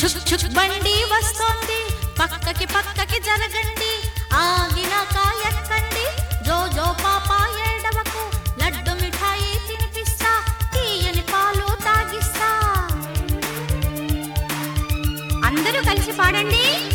చుక్ చుక్ బండి వస్తోంది పక్కకి పక్కకి జరగండి ఆగినాక ఎక్కండి జో జో పాప ఏడవకు లడ్డు మిఠాయి తినిపిస్తా తీయని పాలు తాగిస్తా అందరూ కలిసి పాడండి